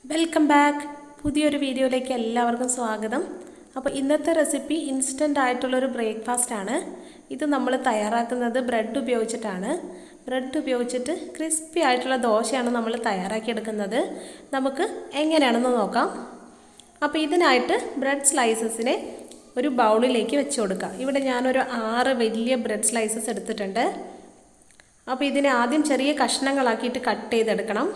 welcome back പുതിയൊരു വീഡിയോയിലേക്ക് എല്ലാവർക്കും സ്വാഗതം അപ്പോൾ ഇന്നത്തെ റെസിപ്പി ഇൻസ്റ്റൻ്റ് ആയിട്ടുള്ളൊരു ബ്രേക്ക്ഫാസ്റ്റ് ആണ് ഇത് നമ്മൾ തയ്യാറാക്കുന്നത് ബ്രെഡ് ഉപയോഗിച്ചിട്ടാണ് ബ്രെഡ് ഉപയോഗിച്ചിട്ട് ക്രിസ്പി ആയിട്ടുള്ള ദോശയാണ് നമ്മൾ തയ്യാറാക്കിയെടുക്കുന്നത് നമുക്ക് എങ്ങനെയാണെന്ന് നോക്കാം അപ്പോൾ ഇതിനായിട്ട് ബ്രെഡ് സ്ലൈസസിനെ ഒരു ബൗളിലേക്ക് വെച്ച് കൊടുക്കാം ഇവിടെ ഞാനൊരു ആറ് വലിയ ബ്രെഡ് സ്ലൈസസ് എടുത്തിട്ടുണ്ട് അപ്പോൾ ഇതിനെ ആദ്യം ചെറിയ കഷ്ണങ്ങളാക്കിയിട്ട് കട്ട് ചെയ്തെടുക്കണം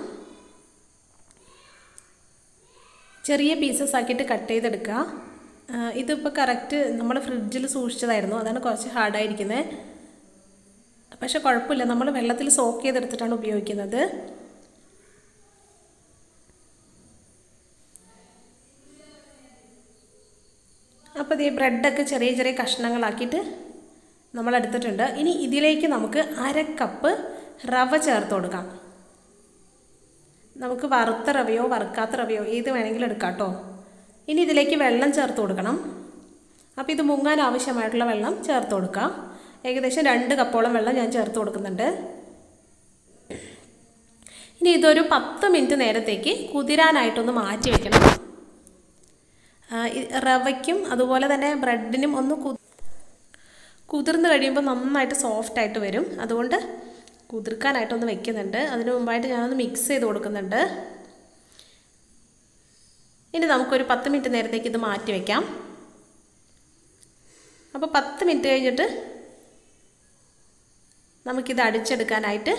ചെറിയ പീസസ് ആക്കിയിട്ട് കട്ട് ചെയ്തെടുക്കുക ഇതിപ്പോൾ കറക്റ്റ് നമ്മൾ ഫ്രിഡ്ജിൽ സൂക്ഷിച്ചതായിരുന്നു അതാണ് കുറച്ച് ഹാർഡായിരിക്കുന്നത് പക്ഷെ കുഴപ്പമില്ല നമ്മൾ വെള്ളത്തിൽ സോക്ക് ചെയ്തെടുത്തിട്ടാണ് ഉപയോഗിക്കുന്നത് അപ്പോൾ ഈ ബ്രെഡൊക്കെ ചെറിയ ചെറിയ കഷ്ണങ്ങളാക്കിയിട്ട് നമ്മൾ എടുത്തിട്ടുണ്ട് ഇനി ഇതിലേക്ക് നമുക്ക് അര കപ്പ് റവ ചേർത്ത് കൊടുക്കാം നമുക്ക് വറുത്ത റവയോ വറുക്കാത്ത റവയോ ഏത് വേണമെങ്കിലും എടുക്കാം കേട്ടോ ഇനി ഇതിലേക്ക് വെള്ളം ചേർത്ത് കൊടുക്കണം അപ്പോൾ ഇത് മുങ്ങാൻ ആവശ്യമായിട്ടുള്ള വെള്ളം ചേർത്ത് കൊടുക്കാം ഏകദേശം രണ്ട് കപ്പോളം വെള്ളം ഞാൻ ചേർത്ത് കൊടുക്കുന്നുണ്ട് ഇനി ഇതൊരു പത്ത് മിനിറ്റ് നേരത്തേക്ക് കുതിരാനായിട്ടൊന്ന് മാറ്റി വെക്കണം റവയ്ക്കും അതുപോലെ തന്നെ ബ്രെഡിനും ഒന്ന് കു കുതിർന്ന് കഴിയുമ്പോൾ നന്നായിട്ട് സോഫ്റ്റായിട്ട് വരും അതുകൊണ്ട് കുതിർക്കാനായിട്ടൊന്ന് വെക്കുന്നുണ്ട് അതിന് മുമ്പായിട്ട് ഞാനൊന്ന് മിക്സ് ചെയ്ത് കൊടുക്കുന്നുണ്ട് ഇനി നമുക്കൊരു പത്ത് മിനിറ്റ് നേരത്തേക്ക് ഇത് മാറ്റി വയ്ക്കാം അപ്പോൾ പത്ത് മിനിറ്റ് കഴിഞ്ഞിട്ട് നമുക്കിത് അടിച്ചെടുക്കാനായിട്ട്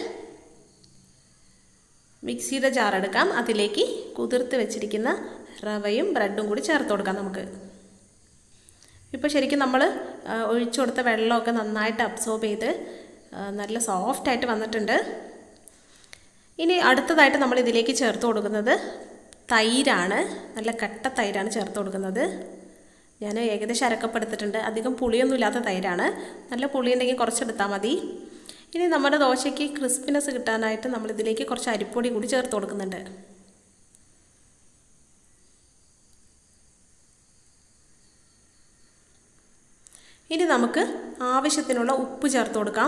മിക്സിയുടെ ജാർ എടുക്കാം അതിലേക്ക് കുതിർത്ത് വെച്ചിരിക്കുന്ന റവയും ബ്രെഡും കൂടി ചേർത്ത് കൊടുക്കാം നമുക്ക് ഇപ്പോൾ ശരിക്കും നമ്മൾ ഒഴിച്ചു കൊടുത്ത വെള്ളമൊക്കെ നന്നായിട്ട് അബ്സോർബ് ചെയ്ത് നല്ല സോഫ്റ്റായിട്ട് വന്നിട്ടുണ്ട് ഇനി അടുത്തതായിട്ട് നമ്മൾ ഇതിലേക്ക് ചേർത്ത് കൊടുക്കുന്നത് തൈരാണ് നല്ല കട്ട തൈരാണ് ചേർത്ത് കൊടുക്കുന്നത് ഞാൻ ഏകദേശം അരക്കപ്പ് എടുത്തിട്ടുണ്ട് അധികം പുളിയൊന്നും ഇല്ലാത്ത തൈരാണ് നല്ല പുളി ഉണ്ടെങ്കിൽ കുറച്ചെടുത്താൽ മതി ഇനി നമ്മുടെ ദോശയ്ക്ക് ക്രിസ്പിനെസ് കിട്ടാനായിട്ട് നമ്മൾ ഇതിലേക്ക് കുറച്ച് അരിപ്പൊടി കൂടി ചേർത്ത് കൊടുക്കുന്നുണ്ട് ഇനി നമുക്ക് ആവശ്യത്തിനുള്ള ഉപ്പ് ചേർത്ത് കൊടുക്കാം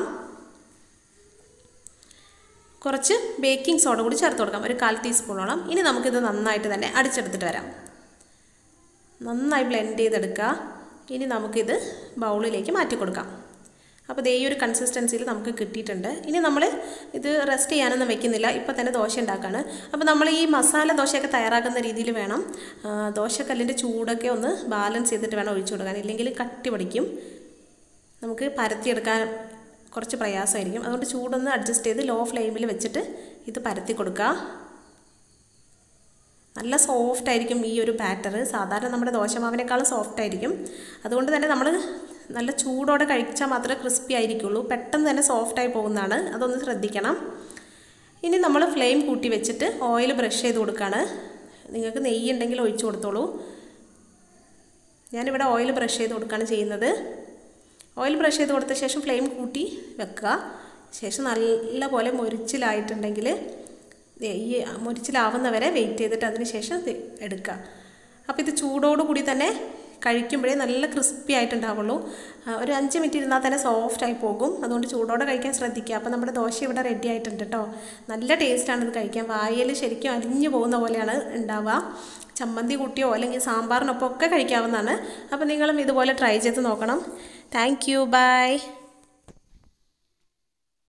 കുറച്ച് ബേക്കിംഗ് സോഡ കൂടി ചേർത്ത് കൊടുക്കാം ഒരു കാൽ ടീസ്പൂണോളം ഇനി നമുക്കിത് നന്നായിട്ട് തന്നെ അടിച്ചെടുത്തിട്ട് വരാം നന്നായി ബ്ലെൻഡ് ചെയ്തെടുക്കുക ഇനി നമുക്കിത് ബൗളിലേക്ക് മാറ്റി കൊടുക്കാം അപ്പോൾ ഇതേ ഒരു കൺസിസ്റ്റൻസിയിൽ നമുക്ക് കിട്ടിയിട്ടുണ്ട് ഇനി നമ്മൾ ഇത് റെസ്റ്റ് ചെയ്യാനൊന്നും വെക്കുന്നില്ല ഇപ്പോൾ തന്നെ ദോശ ഉണ്ടാക്കുകയാണ് അപ്പോൾ നമ്മൾ ഈ മസാല ദോശയൊക്കെ തയ്യാറാക്കുന്ന രീതിയിൽ വേണം ദോശക്കല്ലിൻ്റെ ചൂടൊക്കെ ഒന്ന് ബാലൻസ് ചെയ്തിട്ട് വേണം ഒഴിച്ചു കൊടുക്കാൻ ഇല്ലെങ്കിൽ കട്ടി പിടിക്കും നമുക്ക് പരത്തിയെടുക്കാൻ കുറച്ച് പ്രയാസമായിരിക്കും അതുകൊണ്ട് ചൂടൊന്ന് അഡ്ജസ്റ്റ് ചെയ്ത് ലോ ഫ്ലെയിമിൽ വെച്ചിട്ട് ഇത് പരത്തി കൊടുക്കുക നല്ല സോഫ്റ്റ് ആയിരിക്കും ഈ ഒരു ബാറ്റർ സാധാരണ നമ്മുടെ ദോശമാവിനേക്കാളും സോഫ്റ്റ് ആയിരിക്കും അതുകൊണ്ട് തന്നെ നമ്മൾ നല്ല ചൂടോടെ കഴിച്ചാൽ മാത്രമേ ക്രിസ്പി ആയിരിക്കുള്ളൂ പെട്ടെന്ന് തന്നെ സോഫ്റ്റായി പോകുന്നതാണ് അതൊന്ന് ശ്രദ്ധിക്കണം ഇനി നമ്മൾ ഫ്ലെയിം കൂട്ടി വെച്ചിട്ട് ഓയിൽ ബ്രഷ് ചെയ്ത് കൊടുക്കുകയാണ് നിങ്ങൾക്ക് നെയ്യ് ഉണ്ടെങ്കിൽ ഒഴിച്ചു കൊടുത്തോളൂ ഞാനിവിടെ ഓയിൽ ബ്രഷ് ചെയ്ത് കൊടുക്കുകയാണ് ചെയ്യുന്നത് ഓയിൽ ബ്രഷ് ചെയ്ത് കൊടുത്ത ശേഷം ഫ്ലെയിം കൂട്ടി വെക്കുക ശേഷം നല്ല പോലെ മൊരിച്ചിലായിട്ടുണ്ടെങ്കിൽ ഈ മൊരിച്ചിലാവുന്നവരെ വെയിറ്റ് ചെയ്തിട്ട് അതിന് ശേഷം എടുക്കുക അപ്പോൾ ഇത് ചൂടോടുകൂടി തന്നെ കഴിക്കുമ്പോഴേ നല്ല ക്രിസ്പി ആയിട്ടുണ്ടാവുള്ളൂ ഒരു അഞ്ച് മിനിറ്റ് ഇരുന്നാൽ തന്നെ സോഫ്റ്റായി പോകും അതുകൊണ്ട് ചൂടോടെ കഴിക്കാൻ ശ്രദ്ധിക്കുക അപ്പോൾ നമ്മുടെ ദോശ ഇവിടെ റെഡി ആയിട്ടുണ്ട് കേട്ടോ നല്ല ടേസ്റ്റാണ് ഇത് കഴിക്കാൻ വായയിൽ ശരിക്കും അലിഞ്ഞു പോകുന്ന പോലെയാണ് ഉണ്ടാവുക ചമ്മന്തി കൂട്ടിയോ അല്ലെങ്കിൽ സാമ്പാറിനൊപ്പം ഒക്കെ കഴിക്കാവുന്നതാണ് അപ്പോൾ നിങ്ങളും ഇതുപോലെ ട്രൈ ചെയ്ത് നോക്കണം താങ്ക് യു ബൈ